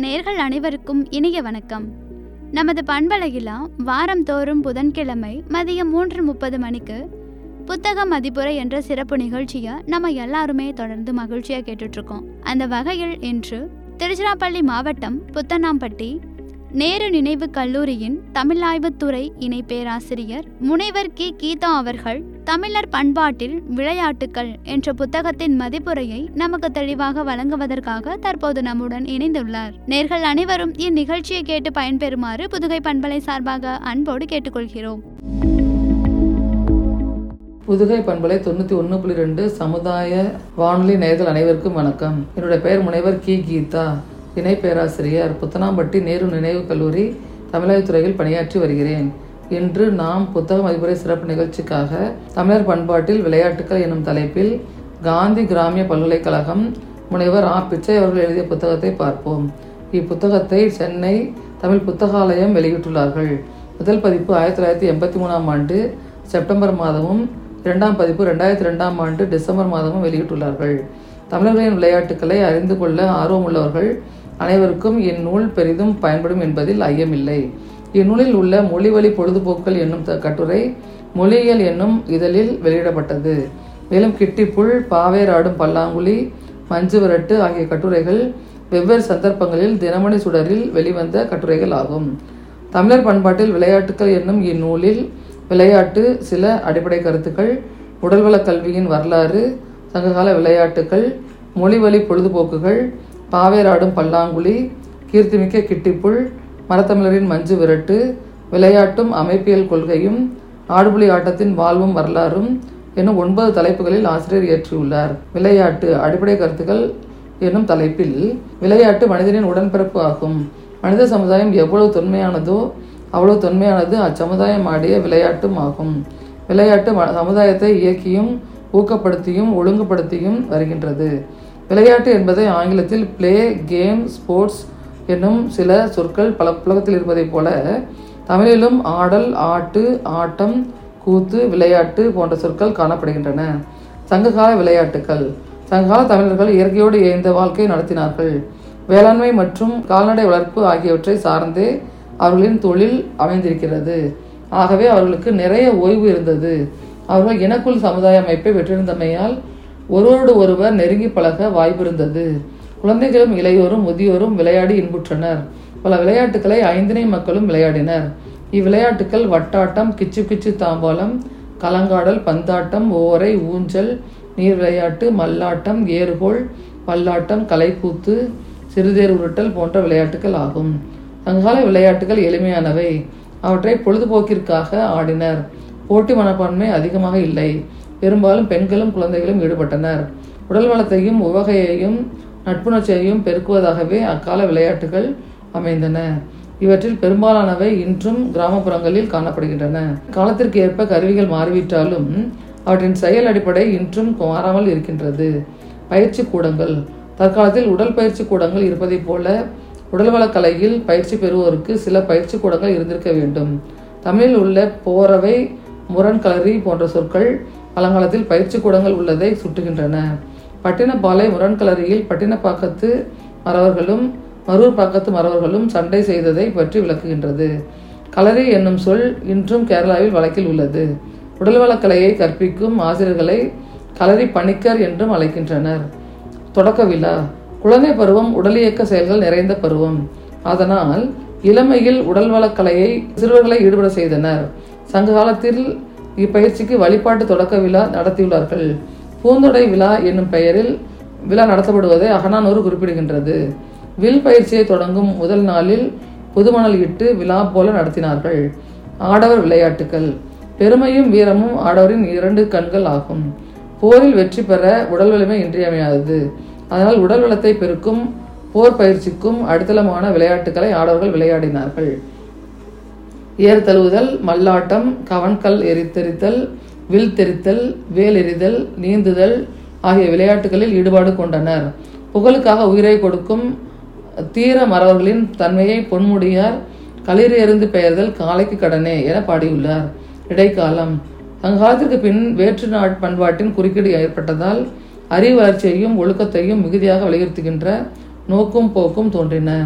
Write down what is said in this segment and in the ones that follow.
நேர்கள் அனைவருக்கும் இனிய வணக்கம் நமது பண்பலையிலா வாரந்தோறும் புதன்கிழமை மதியம் மூன்று முப்பது மணிக்கு புத்தக மதிப்புரை என்ற சிறப்பு நிகழ்ச்சியை நம்ம எல்லாருமே தொடர்ந்து மகிழ்ச்சியாக கேட்டுட்ருக்கோம் அந்த வகையில் இன்று திருச்சிராப்பள்ளி மாவட்டம் புத்தனாம்பட்டி நேரு நினைவு கல்லூரியின் தமிழாய்வுத்துறை இணை பேராசிரியர் முனைவர் கி கீதா அவர்கள் தமிழர் பண்பாட்டில் விளையாட்டுக்கள் என்ற புத்தகத்தின் மதிப்புரையை நமக்கு தெளிவாக வழங்குவதற்காக தற்போது நம்முடன் இணைந்துள்ளார் நேர்கள் அனைவரும் இந்நிகழ்ச்சியை கேட்டு பயன்பெறுமாறு புதுகை பண்பலை சார்பாக அன்போடு கேட்டுக்கொள்கிறோம் புதுகை பண்பலை தொண்ணூற்றி ஒன்று புள்ளி ரெண்டு சமுதாய வானொலி நேயர்கள் அனைவருக்கும் வணக்கம் என்னுடைய பெயர் முனைவர் கி கீதா இணை பேராசிரியர் புத்தனாம்பட்டி நேரு நினைவு கல்லூரி தமிழகத்துறையில் பணியாற்றி வருகிறேன் இன்று நாம் புத்தக மதிப்புரை சிறப்பு நிகழ்ச்சிக்காக தமிழர் பண்பாட்டில் விளையாட்டுகள் எனும் தலைப்பில் காந்தி கிராமிய பல்கலைக்கழகம் முனைவர் ஆ பிச்சை அவர்கள் எழுதிய புத்தகத்தை பார்ப்போம் இப்புத்தகத்தை சென்னை தமிழ் புத்தகாலயம் வெளியிட்டுள்ளார்கள் முதல் பதிப்பு ஆயிரத்தி தொள்ளாயிரத்தி எண்பத்தி மூணாம் ஆண்டு செப்டம்பர் மாதமும் இரண்டாம் பதிப்பு ரெண்டாயிரத்தி ரெண்டாம் ஆண்டு டிசம்பர் மாதமும் வெளியிட்டுள்ளார்கள் தமிழர்களின் விளையாட்டுக்களை அறிந்து கொள்ள ஆர்வமுள்ளவர்கள் அனைவருக்கும் இந்நூல் பெரிதும் பயன்படும் என்பதில் ஐயமில்லை இந்நூலில் உள்ள மொழிவழி பொழுதுபோக்குகள் என்னும் த- கட்டுரை மொழியியல் என்னும் இதழில் வெளியிடப்பட்டது மேலும் கிட்டிப்புல் பாவேராடும் பல்லாங்குழி மஞ்சு விரட்டு ஆகிய கட்டுரைகள் வெவ்வேறு சந்தர்ப்பங்களில் தினமணி சுடரில் வெளிவந்த கட்டுரைகள் ஆகும் தமிழர் பண்பாட்டில் விளையாட்டுக்கள் என்னும் இந்நூலில் விளையாட்டு சில அடிப்படை கருத்துக்கள் உடல்வளக் கல்வியின் வரலாறு சங்ககால விளையாட்டுக்கள் மொழிவழி பொழுதுபோக்குகள் பாவேராடும் பல்லாங்குழி கீர்த்திமிக்க கிட்டிப்புல் மரத்தமிழரின் மஞ்சு விரட்டு விளையாட்டும் அமைப்பியல் கொள்கையும் ஆடுபுலி ஆட்டத்தின் வாழ்வும் வரலாறும் எனும் ஒன்பது தலைப்புகளில் ஆசிரியர் இயற்றியுள்ளார் விளையாட்டு அடிப்படை கருத்துக்கள் எனும் தலைப்பில் விளையாட்டு மனிதனின் உடன்பிறப்பு ஆகும் மனித சமுதாயம் எவ்வளவு தொன்மையானதோ அவ்வளவு தொன்மையானது அச்சமுதாயம் ஆடிய விளையாட்டும் ஆகும் விளையாட்டு ம- சமுதாயத்தை இயக்கியும் ஊக்கப்படுத்தியும் ஒழுங்குபடுத்தியும் வருகின்றது விளையாட்டு என்பதை ஆங்கிலத்தில் பிளே கேம் ஸ்போர்ட்ஸ் என்னும் சில சொற்கள் பல புலகத்தில் இருப்பதைப் போல தமிழிலும் ஆடல் ஆட்டு ஆட்டம் கூத்து விளையாட்டு போன்ற சொற்கள் காணப்படுகின்றன சங்ககால விளையாட்டுக்கள் சங்ககால தமிழர்கள் இயற்கையோடு இயைந்த வாழ்க்கை நடத்தினார்கள் வேளாண்மை மற்றும் கால்நடை வளர்ப்பு ஆகியவற்றை சார்ந்தே அவர்களின் தொழில் அமைந்திருக்கிறது ஆகவே அவர்களுக்கு நிறைய ஓய்வு இருந்தது அவர்கள் இனக்குள் சமுதாய அமைப்பை பெற்றிருந்தமையால் ஒருவரோடு ஒருவர் நெருங்கி பழக வாய்ப்பிருந்தது குழந்தைகளும் இளையோரும் முதியோரும் விளையாடி இன்புற்றனர் பல விளையாட்டுகளை ஐந்திணை மக்களும் விளையாடினர் இவ்விளையாட்டுக்கள் வட்டாட்டம் கிச்சு கிச்சு தாம்பாலம் கலங்காடல் பந்தாட்டம் ஓரை ஊஞ்சல் நீர் விளையாட்டு மல்லாட்டம் ஏறுகோல் பல்லாட்டம் கலைக்கூத்து சிறுதேர் உருட்டல் போன்ற விளையாட்டுகள் ஆகும் சங்ககால விளையாட்டுகள் எளிமையானவை அவற்றை பொழுதுபோக்கிற்காக ஆடினர் போட்டி மனப்பான்மை அதிகமாக இல்லை பெரும்பாலும் பெண்களும் குழந்தைகளும் ஈடுபட்டனர் உடல் வளத்தையும் உவகையையும் நட்புணர்ச்சியையும் பெருக்குவதாகவே அக்கால விளையாட்டுகள் அமைந்தன இவற்றில் பெரும்பாலானவை இன்றும் கிராமப்புறங்களில் காணப்படுகின்றன காலத்திற்கு ஏற்ப கருவிகள் மாறிவிட்டாலும் அவற்றின் செயல் அடிப்படை இன்றும் மாறாமல் இருக்கின்றது பயிற்சி கூடங்கள் தற்காலத்தில் உடல் பயிற்சி கூடங்கள் இருப்பதைப் போல உடல்வளக் கலையில் பயிற்சி பெறுவோருக்கு சில பயிற்சி கூடங்கள் இருந்திருக்க வேண்டும் தமிழில் உள்ள போரவை முரண்களரி போன்ற சொற்கள் பழங்காலத்தில் பயிற்சி கூடங்கள் உள்ளதை சுட்டுகின்றன பட்டினப்பாலை முரண்களரியில் பட்டினப்பாக்கத்து மறவர்களும் மரூர் பாக்கத்து மறவர்களும் சண்டை செய்ததை பற்றி விளக்குகின்றது களரி என்னும் சொல் இன்றும் கேரளாவில் வழக்கில் உள்ளது உடல்வளக் கலையை கற்பிக்கும் ஆசிரியர்களை களரி பணிக்கர் என்றும் அழைக்கின்றனர் தொடக்க விழா குழந்தை பருவம் உடலியக்க செயல்கள் நிறைந்த பருவம் அதனால் இளமையில் உடல்வளக் கலையை சிறுவர்களை ஈடுபட செய்தனர் சங்க காலத்தில் இப்பயிற்சிக்கு வழிபாட்டு தொடக்க விழா நடத்தியுள்ளார்கள் பூந்தொடை விழா என்னும் பெயரில் விழா நடத்தப்படுவதை அகனானூர் குறிப்பிடுகின்றது வில் பயிற்சியை தொடங்கும் முதல் நாளில் புதுமணல் இட்டு விழா போல நடத்தினார்கள் ஆடவர் விளையாட்டுகள் பெருமையும் வீரமும் ஆடவரின் இரண்டு கண்கள் ஆகும் போரில் வெற்றி பெற உடல் வலிமை இன்றியமையாதது அதனால் உடல் வளத்தை பெருக்கும் போர் பயிற்சிக்கும் அடித்தளமான விளையாட்டுகளை ஆடவர்கள் விளையாடினார்கள் ஏர் தழுவுதல் மல்லாட்டம் கவன்கல் எரித்தெறித்தல் வில் தெரித்தல் வேல் எறிதல் நீந்துதல் ஆகிய விளையாட்டுகளில் ஈடுபாடு கொண்டனர் புகழுக்காக உயிரை கொடுக்கும் தீர மறவர்களின் தன்மையை பொன்முடியார் களிறு எறிந்து பெயர்தல் காலைக்கு கடனே என பாடியுள்ளார் இடைக்காலம் சங்ககாலத்திற்கு பின் வேற்று நாட் பண்பாட்டின் குறுக்கீடு ஏற்பட்டதால் அறிவு வளர்ச்சியையும் ஒழுக்கத்தையும் மிகுதியாக வலியுறுத்துகின்ற நோக்கும் போக்கும் தோன்றின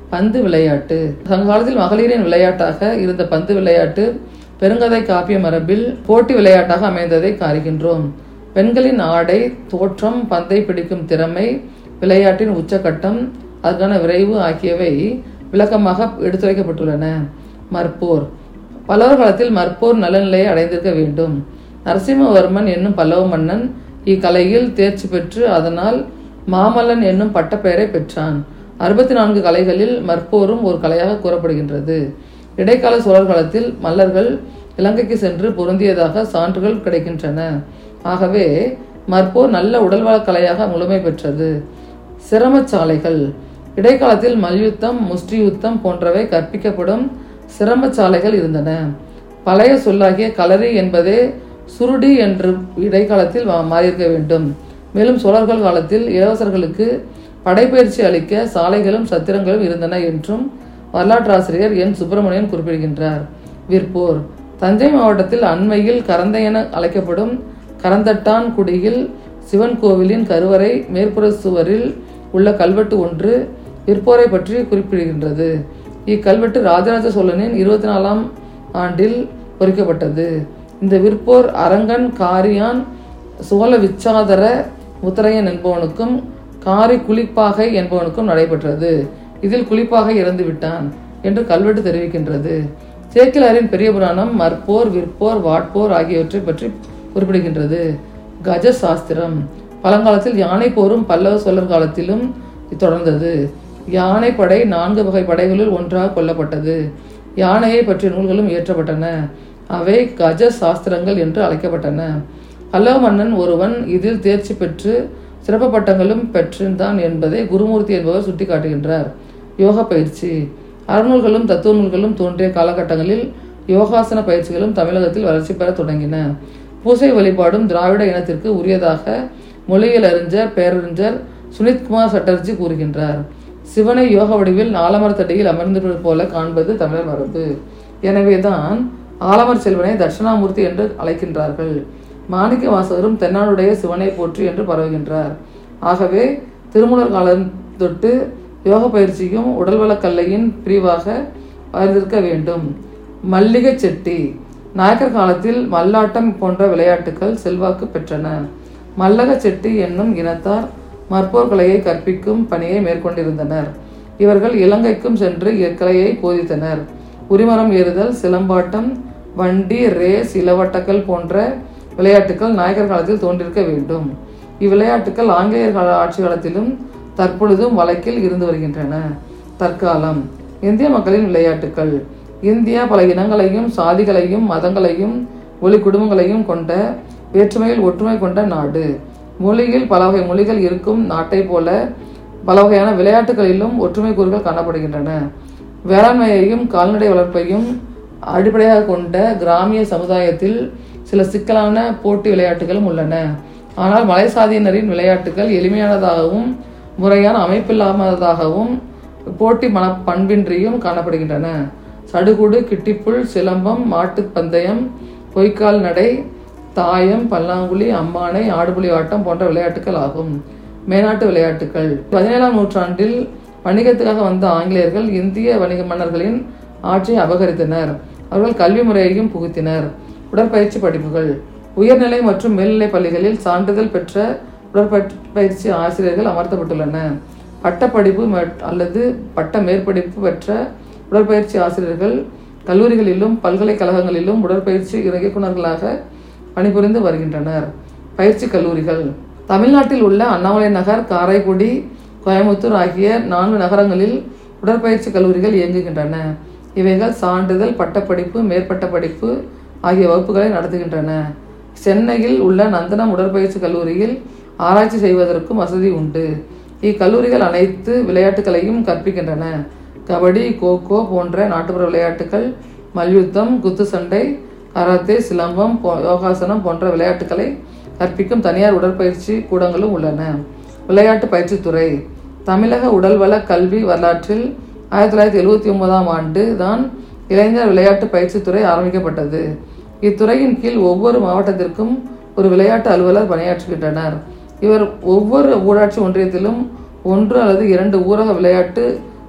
பந்து விளையாட்டு சங்ககாலத்தில் மகளிரின் விளையாட்டாக இருந்த பந்து விளையாட்டு பெருங்கதை காப்பிய மரபில் போட்டி விளையாட்டாக அமைந்ததை காண்கின்றோம் பெண்களின் ஆடை தோற்றம் பந்தை பிடிக்கும் திறமை விளையாட்டின் உச்சக்கட்டம் அதற்கான விரைவு ஆகியவை விளக்கமாக எடுத்துரைக்கப்பட்டுள்ளன மற்போர் பல்லவர் காலத்தில் மற்போர் நலநிலையை அடைந்திருக்க வேண்டும் நரசிம்மவர்மன் என்னும் பல்லவ மன்னன் இக்கலையில் தேர்ச்சி பெற்று அதனால் மாமல்லன் என்னும் பட்டப்பெயரை பெற்றான் அறுபத்தி நான்கு கலைகளில் மற்போரும் ஒரு கலையாக கூறப்படுகின்றது இடைக்கால சோழர் காலத்தில் மல்லர்கள் இலங்கைக்கு சென்று பொருந்தியதாக சான்றுகள் கிடைக்கின்றன ஆகவே மற்போர் நல்ல உடல்வள கலையாக முழுமை பெற்றது சிரமச்சாலைகள் இடைக்காலத்தில் மல்யுத்தம் முஷ்டியுத்தம் போன்றவை கற்பிக்கப்படும் சிரமச்சாலைகள் இருந்தன பழைய சொல்லாகிய களரி என்பதே சுருடி என்று இடைக்காலத்தில் மா- மாறியிருக்க வேண்டும் மேலும் சோழர்கள் காலத்தில் இளவரசர்களுக்கு படைப்பயிற்சி அளிக்க சாலைகளும் சத்திரங்களும் இருந்தன என்றும் வரலாற்றாசிரியர் என் சுப்பிரமணியன் குறிப்பிடுகின்றார் விற்போர் தஞ்சை மாவட்டத்தில் அண்மையில் கரந்தை என அழைக்கப்படும் கரந்தட்டான் குடியில் சிவன் கோவிலின் கருவறை மேற்புற சுவரில் உள்ள கல்வெட்டு ஒன்று விற்போரை பற்றி குறிப்பிடுகின்றது இக்கல்வெட்டு ராஜராஜ சோழனின் இருபத்தி நாலாம் ஆண்டில் பொறிக்கப்பட்டது இந்த விற்போர் அரங்கன் காரியான் சோழ விச்சாதர முத்தரையன் என்பவனுக்கும் காரி குளிப்பாகை என்பவனுக்கும் நடைபெற்றது இதில் குளிப்பாகை இறந்து விட்டான் என்று கல்வெட்டு தெரிவிக்கின்றது சேக்கிலாரின் பெரிய புராணம் மற்போர் விற்போர் வாட்போர் ஆகியவற்றை பற்றி குறிப்பிடுகின்றது கஜ சாஸ்திரம் பழங்காலத்தில் யானை போரும் பல்லவ சோழர் காலத்திலும் தொடர்ந்தது யானை படை நான்கு வகை படைகளில் ஒன்றாக கொல்லப்பட்டது யானையை பற்றிய நூல்களும் இயற்றப்பட்டன அவை கஜ சாஸ்திரங்கள் என்று அழைக்கப்பட்டன பல்லவ மன்னன் ஒருவன் இதில் தேர்ச்சி பெற்று சிறப்பு பட்டங்களும் பெற்றிருந்தான் என்பதை குருமூர்த்தி என்பவர் சுட்டிக்காட்டுகின்றார் யோக பயிற்சி அறநூல்களும் தத்துவ நூல்களும் தோன்றிய காலகட்டங்களில் யோகாசன பயிற்சிகளும் தமிழகத்தில் வளர்ச்சி பெற தொடங்கின பூசை வழிபாடும் திராவிட இனத்திற்கு உரியதாக மொழியியல் அறிஞர் பேரறிஞர் சுனித்குமார் சட்டர்ஜி கூறுகின்றார் சிவனை யோக வடிவில் ஆலமரத்தடியில் அமர்ந்திருப்பது போல காண்பது தமிழர் மரபு எனவேதான் ஆலமர் செல்வனை தட்சிணாமூர்த்தி என்று அழைக்கின்றார்கள் மாணிக்க வாசகரும் தென்னாடுடைய சிவனை போற்றி என்று பரவுகின்றார் ஆகவே திருமூலர் காலம் தொட்டு யோக பயிற்சியும் உடல்வளக் கல்லையின் பிரிவாக அறிந்திருக்க வேண்டும் மல்லிகை செட்டி நாயக்கர் காலத்தில் மல்லாட்டம் போன்ற விளையாட்டுகள் செல்வாக்கு பெற்றன மல்லக செட்டி என்னும் இனத்தார் மற்போர் கலையை கற்பிக்கும் பணியை மேற்கொண்டிருந்தனர் இவர்கள் இலங்கைக்கும் சென்று இக்கலையை போதித்தனர் உரிமரம் ஏறுதல் சிலம்பாட்டம் வண்டி ரேஸ் இளவட்டக்கல் போன்ற விளையாட்டுகள் நாயக்கர் காலத்தில் தோன்றிருக்க வேண்டும் இவ்விளையாட்டுகள் ஆங்கிலேயர் கால ஆட்சி காலத்திலும் தற்பொழுதும் வழக்கில் இருந்து வருகின்றன தற்காலம் இந்திய மக்களின் விளையாட்டுகள் இந்தியா பல இனங்களையும் சாதிகளையும் மதங்களையும் ஒளி குடும்பங்களையும் கொண்ட வேற்றுமையில் ஒற்றுமை கொண்ட நாடு மொழியில் பல வகை மொழிகள் இருக்கும் நாட்டை போல பல வகையான விளையாட்டுகளிலும் ஒற்றுமை கூறுகள் காணப்படுகின்றன வேளாண்மையையும் கால்நடை வளர்ப்பையும் அடிப்படையாக கொண்ட கிராமிய சமுதாயத்தில் சில சிக்கலான போட்டி விளையாட்டுகளும் உள்ளன ஆனால் மலை சாதியினரின் விளையாட்டுகள் எளிமையானதாகவும் முறையான அமைப்பில்லாததாகவும் போட்டி மன பண்பின்றியும் காணப்படுகின்றன சடுகுடு கிட்டிப்புல் சிலம்பம் மாட்டுப் பந்தயம் பொய்க்கால் நடை தாயம் பல்லாங்குழி அம்மானை ஆடுபுலி ஆட்டம் போன்ற விளையாட்டுகள் ஆகும் மேனாட்டு விளையாட்டுகள் பதினேழாம் நூற்றாண்டில் வணிகத்துக்காக வந்த ஆங்கிலேயர்கள் இந்திய வணிக மன்னர்களின் ஆட்சியை அபகரித்தனர் அவர்கள் கல்வி முறையையும் புகுத்தினர் உடற்பயிற்சி படிப்புகள் உயர்நிலை மற்றும் மேல்நிலை பள்ளிகளில் சான்றிதழ் பெற்ற உடற்பயிற்சி ஆசிரியர்கள் அமர்த்தப்பட்டுள்ளன பட்டப்படிப்பு மட்- அல்லது பட்ட மேற்படிப்பு பெற்ற உடற்பயிற்சி ஆசிரியர்கள் கல்லூரிகளிலும் பல்கலைக்கழகங்களிலும் உடற்பயிற்சி இயக்குநர்களாக பணிபுரிந்து வருகின்றனர் பயிற்சி கல்லூரிகள் தமிழ்நாட்டில் உள்ள அண்ணாமலை நகர் காரைக்குடி கோயம்புத்தூர் ஆகிய நான்கு நகரங்களில் உடற்பயிற்சி கல்லூரிகள் இயங்குகின்றன இவைகள் சான்றிதழ் பட்டப்படிப்பு மேற்பட்ட படிப்பு ஆகிய வகுப்புகளை நடத்துகின்றன சென்னையில் உள்ள நந்தனம் உடற்பயிற்சி கல்லூரியில் ஆராய்ச்சி செய்வதற்கும் வசதி உண்டு இக்கல்லூரிகள் அனைத்து விளையாட்டுகளையும் கற்பிக்கின்றன கபடி கோகோ போன்ற நாட்டுப்புற விளையாட்டுகள் மல்யுத்தம் குத்துச்சண்டை கராத்தே சிலம்பம் போ- யோகாசனம் போன்ற விளையாட்டுகளை கற்பிக்கும் தனியார் உடற்பயிற்சி கூடங்களும் உள்ளன விளையாட்டு பயிற்சித்துறை தமிழக உடல்வள கல்வி வரலாற்றில் ஆயிரத்தி தொள்ளாயிரத்தி எழுவத்தி ஒன்பதாம் ஆண்டு தான் இளைஞர் விளையாட்டு பயிற்சித்துறை ஆரம்பிக்கப்பட்டது இத்துறையின் கீழ் ஒவ்வொரு மாவட்டத்திற்கும் ஒரு விளையாட்டு அலுவலர் பணியாற்றுகின்றனர் இவர் ஒவ்வொரு ஊராட்சி ஒன்றியத்திலும் ஒன்று அல்லது இரண்டு ஊரக விளையாட்டு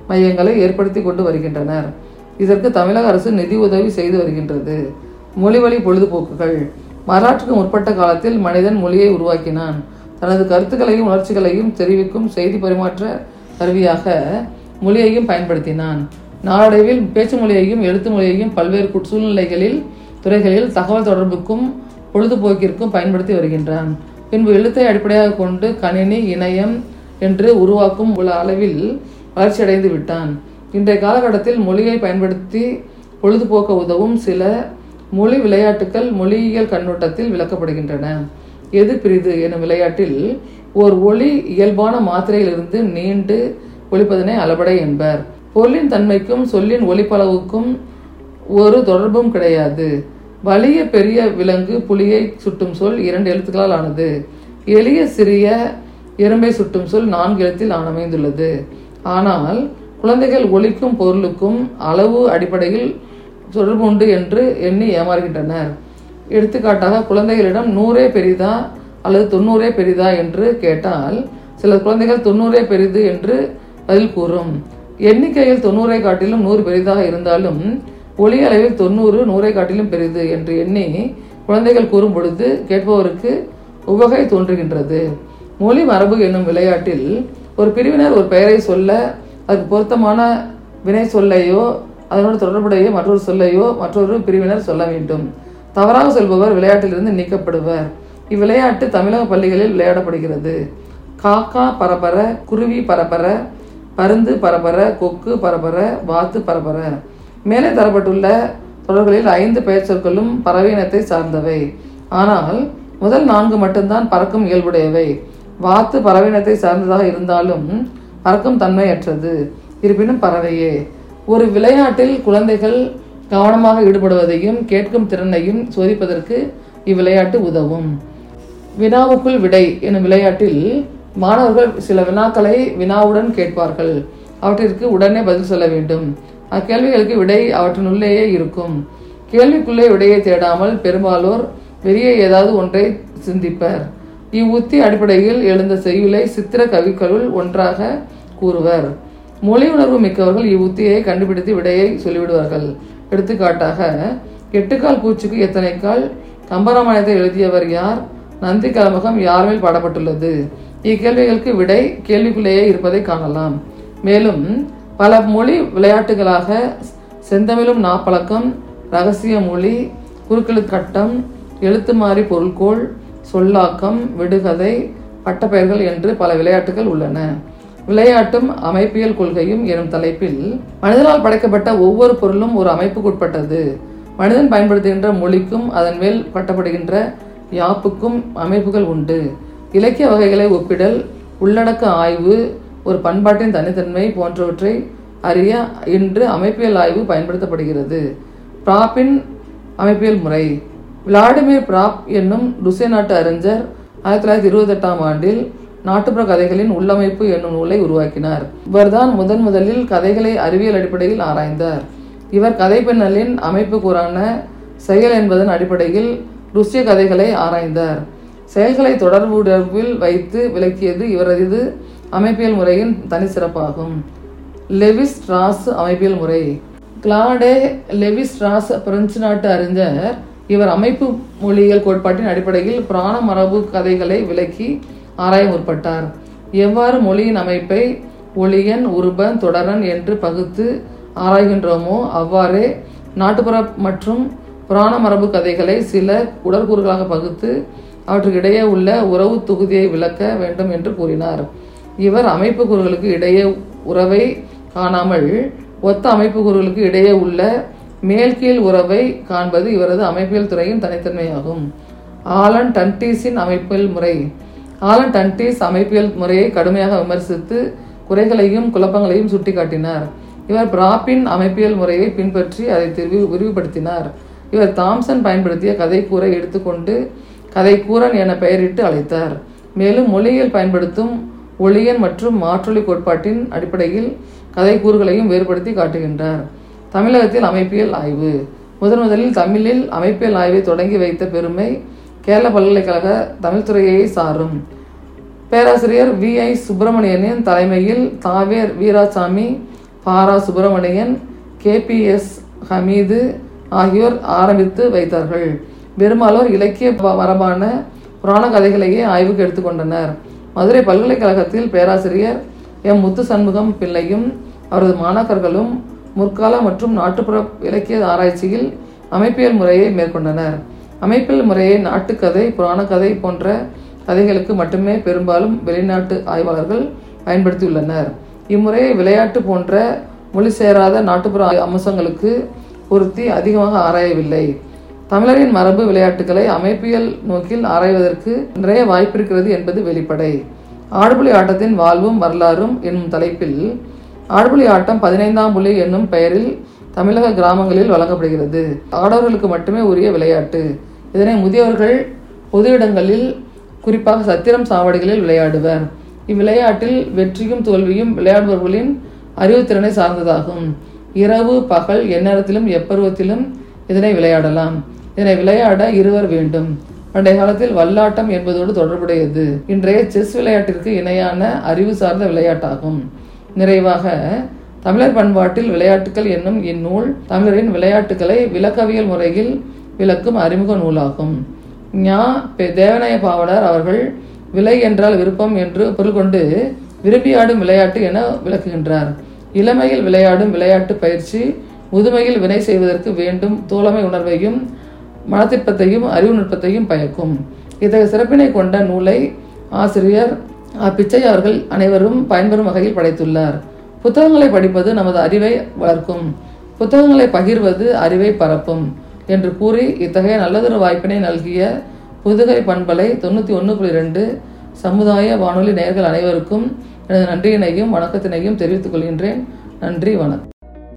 மையங்களை ஏற்படுத்தி கொண்டு வருகின்றனர் இதற்கு தமிழக அரசு நிதி உதவி செய்து வருகின்றது மொழிவழி பொழுதுபோக்குகள் வரலாற்றுக்கு முற்பட்ட காலத்தில் மனிதன் மொழியை உருவாக்கினான் தனது கருத்துக்களையும் உணர்ச்சிகளையும் தெரிவிக்கும் செய்தி பரிமாற்ற கருவியாக மொழியையும் பயன்படுத்தினான் நாளடைவில் பேச்சு மொழியையும் எழுத்து மொழியையும் பல்வேறு கு- சூழ்நிலைகளில் துறைகளில் தகவல் தொடர்புக்கும் பொழுதுபோக்கிற்கும் பயன்படுத்தி வருகின்றான் பின்பு எழுத்தை அடிப்படையாக கொண்டு கணினி இணையம் என்று உருவாக்கும் உள்ள அளவில் வளர்ச்சியடைந்து விட்டான் இன்றைய காலகட்டத்தில் மொழியை பயன்படுத்தி பொழுதுபோக்க உதவும் சில மொழி விளையாட்டுகள் மொழியியல் கண்ணோட்டத்தில் விளக்கப்படுகின்றன எது பிரிது எனும் விளையாட்டில் ஓர் ஒளி இயல்பான மாத்திரையிலிருந்து நீண்டு ஒலிப்பதனை அளபடை என்பர் பொருளின் தன்மைக்கும் சொல்லின் ஒலிப்பளவுக்கும் ஒரு தொடர்பும் கிடையாது வலிய பெரிய விலங்கு புலியை சுட்டும் சொல் இரண்டு எழுத்துக்களால் ஆனது எளிய சிறிய எறும்பை சுட்டும் சொல் நான்கு எழுத்தில் ஆன அமைந்துள்ளது ஆனால் குழந்தைகள் ஒலிக்கும் பொருளுக்கும் அளவு அடிப்படையில் தொடர்பு உண்டு என்று எண்ணி ஏமாறுகின்றனர் எடுத்துக்காட்டாக குழந்தைகளிடம் நூறே பெரிதா அல்லது தொண்ணூறே பெரிதா என்று கேட்டால் சில குழந்தைகள் தொண்ணூறே பெரிது என்று பதில் கூறும் எண்ணிக்கையில் தொண்ணூறை காட்டிலும் நூறு பெரிதாக இருந்தாலும் ஒளி அளவில் தொண்ணூறு நூறை காட்டிலும் பெரிது என்று எண்ணி குழந்தைகள் கூறும் பொழுது கேட்பவருக்கு உவகை தோன்றுகின்றது மொழி மரபு என்னும் விளையாட்டில் ஒரு பிரிவினர் ஒரு பெயரை சொல்ல அதுக்கு பொருத்தமான வினை சொல்லையோ அதனோடு தொடர்புடைய மற்றொரு சொல்லையோ மற்றொரு பிரிவினர் சொல்ல வேண்டும் தவறாக சொல்பவர் விளையாட்டிலிருந்து நீக்கப்படுவர் இவ்விளையாட்டு தமிழக பள்ளிகளில் விளையாடப்படுகிறது காக்கா பரபர குருவி பரபர பருந்து பரபர கொக்கு பரபர வாத்து பரபர மேலே தரப்பட்டுள்ள தொடர்களில் ஐந்து பெயர் சொற்களும் பறவை இனத்தை சார்ந்தவை ஆனால் முதல் நான்கு மட்டும்தான் பறக்கும் இயல்புடையவை வாத்து பறவை இனத்தை சார்ந்ததாக இருந்தாலும் பறக்கும் தன்மையற்றது இருப்பினும் பறவையே ஒரு விளையாட்டில் குழந்தைகள் கவனமாக ஈடுபடுவதையும் கேட்கும் திறனையும் சோதிப்பதற்கு இவ்விளையாட்டு உதவும் வினாவுக்குள் விடை எனும் விளையாட்டில் மாணவர்கள் சில வினாக்களை வினாவுடன் கேட்பார்கள் அவற்றிற்கு உடனே பதில் சொல்ல வேண்டும் அக்கேள்விகளுக்கு விடை அவற்றினுள்ளேயே இருக்கும் கேள்விக்குள்ளே விடையை தேடாமல் பெரும்பாலோர் வெளியே ஏதாவது ஒன்றை சிந்திப்பர் இவ்வுத்தி அடிப்படையில் எழுந்த செய்யுளை சித்திர கவிகளுள் ஒன்றாக கூறுவர் மொழி உணர்வு மிக்கவர்கள் இவ்வுத்தியை கண்டுபிடித்து விடையை சொல்லிவிடுவார்கள் எடுத்துக்காட்டாக எட்டுக்கால் பூச்சிக்கு எத்தனை கால் கம்பராமாயணத்தை எழுதியவர் யார் நந்தி கலமகம் யார் மேல் பாடப்பட்டுள்ளது இக்கேள்விகளுக்கு விடை கேள்விக்குள்ளேயே இருப்பதை காணலாம் மேலும் பல மொழி விளையாட்டுகளாக செந்தமிழும் நாப்பழக்கம் ரகசிய மொழி குறுக்கெழுத்து கட்டம் எழுத்துமாறி பொருள்கோள் சொல்லாக்கம் விடுகதை பட்டப்பெயர்கள் என்று பல விளையாட்டுகள் உள்ளன விளையாட்டும் அமைப்பியல் கொள்கையும் எனும் தலைப்பில் மனிதனால் படைக்கப்பட்ட ஒவ்வொரு பொருளும் ஒரு அமைப்புக்குட்பட்டது மனிதன் பயன்படுத்துகின்ற மொழிக்கும் அதன் மேல் கட்டப்படுகின்ற யாப்புக்கும் அமைப்புகள் உண்டு இலக்கிய வகைகளை ஒப்பிடல் உள்ளடக்க ஆய்வு ஒரு பண்பாட்டின் தனித்தன்மை போன்றவற்றை அறிய இன்று அமைப்பியல் ஆய்வு பயன்படுத்தப்படுகிறது பிராப்பின் அமைப்பியல் முறை விளாடிமிர் பிராப் என்னும் ருசிய நாட்டு அறிஞர் ஆயிரத்தி தொள்ளாயிரத்தி இருபத்தெட்டாம் ஆண்டில் நாட்டுப்புற கதைகளின் உள்ளமைப்பு என்னும் நூலை உருவாக்கினார் இவர்தான் முதன் முதலில் கதைகளை அறிவியல் அடிப்படையில் ஆராய்ந்தார் இவர் கதைப்பின்னலின் அமைப்பு கூறான செயல் என்பதன் அடிப்படையில் ருசிய கதைகளை ஆராய்ந்தார் செயல்களை தொடர்புடர்பில் வைத்து விளக்கியது இவரது அமைப்பியல் முறையின் தனி சிறப்பாகும் லெவிஸ் ஸ்ட்ராஸ் அமைப்பியல் முறை கிளாடே லெவிஸ் ஸ்ட்ராஸ் பிரெஞ்சு நாட்டு அறிஞர் இவர் அமைப்பு மொழியியல் கோட்பாட்டின் அடிப்படையில் பிராண மரபு கதைகளை விளக்கி ஆராய முற்பட்டார் எவ்வாறு மொழியின் அமைப்பை ஒளியன் உருபன் தொடரன் என்று பகுத்து ஆராய்கின்றோமோ அவ்வாறே நாட்டுப்புற மற்றும் புராண மரபு கதைகளை சில உடற்கூறுகளாக பகுத்து அவற்றுக்கிடையே உள்ள உறவு தொகுதியை விளக்க வேண்டும் என்று கூறினார் இவர் அமைப்பு கூறுகளுக்கு இடையே உறவை காணாமல் ஒத்த அமைப்பு கூறுகளுக்கு இடையே உள்ள மேல்கீழ் உறவை காண்பது இவரது அமைப்பியல் துறையின் தனித்தன்மையாகும் ஆலன் டன்டீஸின் அமைப்பியல் முறை ஆலன் டன்டீஸ் அமைப்பியல் முறையை கடுமையாக விமர்சித்து குறைகளையும் குழப்பங்களையும் சுட்டிக்காட்டினார் இவர் பிராப்பின் அமைப்பியல் முறையை பின்பற்றி அதை விரிவு விரிவுபடுத்தினார் இவர் தாம்சன் பயன்படுத்திய கதைக்கூரை எடுத்துக்கொண்டு கதைக்கூரன் என பெயரிட்டு அழைத்தார் மேலும் மொழியியல் பயன்படுத்தும் ஒளியன் மற்றும் மாற்றொலி கோட்பாட்டின் அடிப்படையில் கதைக்கூறுகளையும் வேறுபடுத்தி காட்டுகின்றார் தமிழகத்தில் அமைப்பியல் ஆய்வு முதன் முதலில் தமிழில் அமைப்பியல் ஆய்வை தொடங்கி வைத்த பெருமை கேரள பல்கலைக்கழக தமிழ்துறையை சாரும் பேராசிரியர் வி ஐ சுப்பிரமணியனின் தலைமையில் தாவேர் வீராசாமி பாரா சுப்பிரமணியன் கேபிஎஸ் ஹமீது ஆகியோர் ஆரம்பித்து வைத்தார்கள் பெரும்பாலோர் இலக்கிய ப- மரபான புராண கதைகளையே ஆய்வுக்கு எடுத்துக்கொண்டனர் மதுரை பல்கலைக்கழகத்தில் பேராசிரியர் எம் முத்து சண்முகம் பிள்ளையும் அவரது மாணாக்கர்களும் முற்கால மற்றும் நாட்டுப்புற இலக்கிய ஆராய்ச்சியில் அமைப்பியல் முறையை மேற்கொண்டனர் அமைப்பியல் முறையை நாட்டுக்கதை புராணக்கதை போன்ற கதைகளுக்கு மட்டுமே பெரும்பாலும் வெளிநாட்டு ஆய்வாளர்கள் பயன்படுத்தியுள்ளனர் இம்முறையை விளையாட்டு போன்ற மொழி சேராத நாட்டுப்புற ஆய்- அம்சங்களுக்கு பொருத்தி அதிகமாக ஆராயவில்லை தமிழரின் மரபு விளையாட்டுகளை அமைப்பியல் நோக்கில் ஆராய்வதற்கு நிறைய வாய்ப்பிருக்கிறது என்பது வெளிப்படை ஆடுபுலி ஆட்டத்தின் வாழ்வும் வரலாறும் என்னும் தலைப்பில் ஆடுபுலி ஆட்டம் பதினைந்தாம் புலி என்னும் பெயரில் தமிழக கிராமங்களில் வழங்கப்படுகிறது ஆடவர்களுக்கு மட்டுமே உரிய விளையாட்டு இதனை முதியவர்கள் பொது இடங்களில் குறிப்பாக சத்திரம் சாவடிகளில் விளையாடுவர் இவ்விளையாட்டில் வெற்றியும் தோல்வியும் விளையாடுபவர்களின் அறிவுத்திறனை சார்ந்ததாகும் இரவு பகல் எந்நேரத்திலும் எப்பருவத்திலும் இதனை விளையாடலாம் இதனை விளையாட இருவர் வேண்டும் பண்டைய காலத்தில் வல்லாட்டம் என்பதோடு தொடர்புடையது இன்றைய செஸ் விளையாட்டிற்கு இணையான அறிவு சார்ந்த விளையாட்டாகும் நிறைவாக தமிழர் பண்பாட்டில் விளையாட்டுகள் என்னும் இந்நூல் தமிழரின் விளையாட்டுகளை விளக்கவியல் முறையில் விளக்கும் அறிமுக நூலாகும் ஞா பெ- தேவநேய பாவலர் அவர்கள் விலை என்றால் விருப்பம் என்று பொருள் கொண்டு விரும்பியாடும் விளையாட்டு என விளக்குகின்றார் இளமையில் விளையாடும் விளையாட்டு பயிற்சி முதுமையில் வினை செய்வதற்கு வேண்டும் தோழமை உணர்வையும் மனத்திற்பத்தையும் அறிவு நுட்பத்தையும் பயக்கும் இத்தகைய சிறப்பினை கொண்ட நூலை ஆசிரியர் ஆ. பிச்சை அவர்கள் அனைவரும் பயன்பெறும் வகையில் படைத்துள்ளார் புத்தகங்களை படிப்பது நமது அறிவை வளர்க்கும் புத்தகங்களை பகிர்வது அறிவை பரப்பும் என்று கூறி இத்தகைய நல்லதொரு வாய்ப்பினை நல்கிய புதுகை பண்பலை தொண்ணூற்றி ஒன்று புள்ளி ரெண்டு சமுதாய வானொலி நேயர்கள் அனைவருக்கும் எனது நன்றியினையும் வணக்கத்தினையும் தெரிவித்துக் கொள்கின்றேன் நன்றி வணக்கம்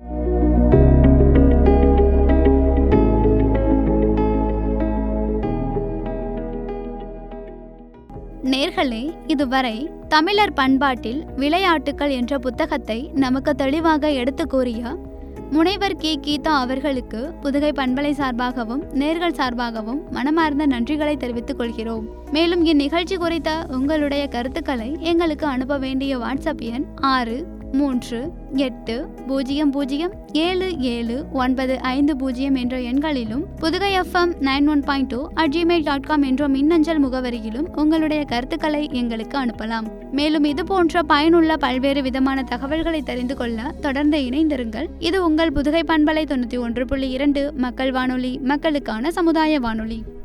நேர்களே இதுவரை தமிழர் பண்பாட்டில் விளையாட்டுக்கள் என்ற புத்தகத்தை நமக்கு தெளிவாக எடுத்து கூறிய முனைவர் கே கீதா அவர்களுக்கு புதுகை பண்பலை சார்பாகவும் நேர்கள் சார்பாகவும் மனமார்ந்த நன்றிகளை தெரிவித்துக் கொள்கிறோம் மேலும் இந்நிகழ்ச்சி குறித்த உங்களுடைய கருத்துக்களை எங்களுக்கு அனுப்ப வேண்டிய வாட்ஸ்அப் எண் ஆறு மூன்று எட்டு பூஜ்ஜியம் பூஜ்ஜியம் ஏழு ஏழு ஒன்பது ஐந்து பூஜ்ஜியம் என்ற எண்களிலும் Pudugai FM nine one point two at gmail dot com என்ற மின்னஞ்சல் முகவரியிலும் உங்களுடைய கருத்துக்களை எங்களுக்கு அனுப்பலாம் மேலும் இது போன்ற பயனுள்ள பல்வேறு விதமான தகவல்களை தெரிந்து கொள்ள தொடர்ந்து இணைந்திருங்கள் இது உங்கள் புதுகை பண்பலை தொண்ணூற்றி ஒன்று புள்ளி இரண்டு மக்கள் வானொலி மக்களுக்கான சமுதாய வானொலி